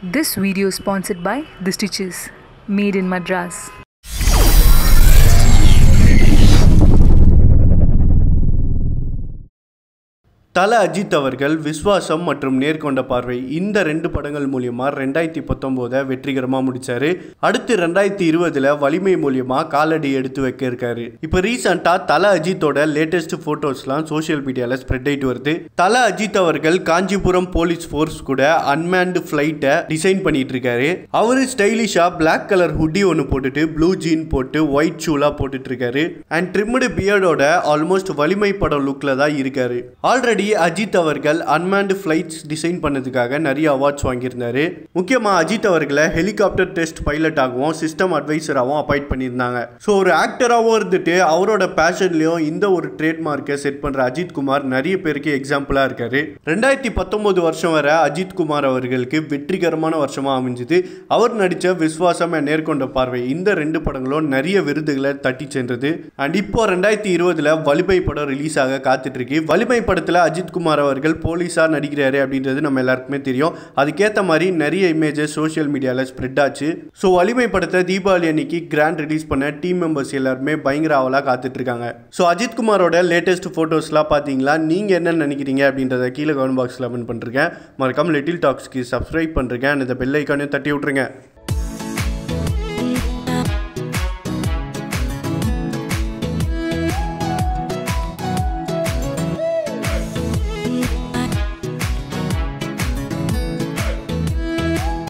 This video is sponsored by The Stitches, made in Madras. தல அஜித் அவர்கள் விஸ்வாசம் மற்றும் நேர்கொண்ட பார்வை இந்த ரெண்டு படங்கள் மூலியமா ரெண்டாயிரத்தி பத்தொம்போதை வெற்றிகரமாக முடிச்சாரு அடுத்து ரெண்டாயிரத்தி இருபதுல வலிமை மூலியமா காலடி எடுத்து வைக்க இருக்காரு இப்போ ரீசெண்டாக தல அஜித்தோட லேட்டஸ்ட் ஃபோட்டோஸ்லாம் சோஷியல் மீடியாவில் ஸ்ப்ரெட் ஆயிட்டு வருது தல அஜித் அவர்கள் காஞ்சிபுரம் போலீஸ் ஃபோர்ஸ் கூட அன்மேன்டு ஃப்ளைட்டை டிசைன் பண்ணிட்டு இருக்காரு அவரு ஸ்டைலிஷா பிளாக் கலர் ஹுட்டி ஒன்று போட்டுட்டு ப்ளூ ஜீன் போட்டு ஒயிட் ஷூலாம் போட்டுட்டு இருக்காரு அண்ட் ட்ரிம்டு பியர்டோட ஆல்மோஸ்ட் வலிமை படம் லுக்கில் தான் இருக்காரு ஆல்ரெடி அஜித் அவர்கள் அன்மேன்டு ஃப்ளைட்ஸ் டிசைன் பண்ணதுக்காக நிறைய அவார்ட்ஸ் வாங்கியிருந்தாரு முக்கியமாக அஜித் அவர்களை ஹெலிகாப்டர் டெஸ்ட் பைலட்டாகவும் சிஸ்டம் அட்வைசராகவும் அப்பாயிண்ட் பண்ணியிருந்தாங்க ஸோ ஒரு ஆக்டராகவும் இருந்துட்டு அவரோட பேஷன்லையும் இந்த ஒரு ட்ரேட்மார்க்கை செட் பண்ணுற அஜித் குமார் நிறைய பேருக்கு எக்ஸாம்பிளாக இருக்காரு ரெண்டாயிரத்தி பத்தொம்போது வருஷம் வரை அஜித் குமார் அவர்களுக்கு வெற்றிகரமான வருஷமாக அமைஞ்சுது அவர் நடித்த விஸ்வாசம் and நேர்கொண்ட பார்வை இந்த ரெண்டு படங்களும் நிறைய விருதுகளை தட்டி சென்றது அண்ட் இப்போ ரெண்டாயிரத்தி இருபதுல வலிமை படம் ரிலீஸ் ஆக காத்துட்டு இருக்கு வலிமை படத்தில் அஜித் குமார் அவர்கள் போலீஸாக நடிக்கிறாரு அப்படின்றது நம்ம எல்லாருக்குமே தெரியும் அதுக்கேற்ற மாதிரி நிறைய இமேஜஸ் சோஷியல் மீடியாவில் ஸ்ப்ரெட் ஆச்சு ஸோ வலிமை படத்தை தீபாவளி அன்னைக்கு கிராண்ட் ரிலீஸ் பண்ண டீம் மெம்பர்ஸ் எல்லாருமே பயங்கர ஆவலாக காத்துட்டு இருக்காங்க ஸோ அஜித் குமாரோட லேட்டஸ்ட் ஃபோட்டோஸ்லாம் பார்த்தீங்களா நீங்கள் என்ன நினைக்கிறீங்க அப்படின்றத கீழே கமெண்ட் பாக்ஸில் கமெண்ட் பண்ணுறேன் மறக்காம லிட்டில் டாக்ஸ்க்கு சப்ஸ்கிரைப் பண்ணுறேன் அந்த பெல் ஐக்கானையும் தட்டி விட்ருங்க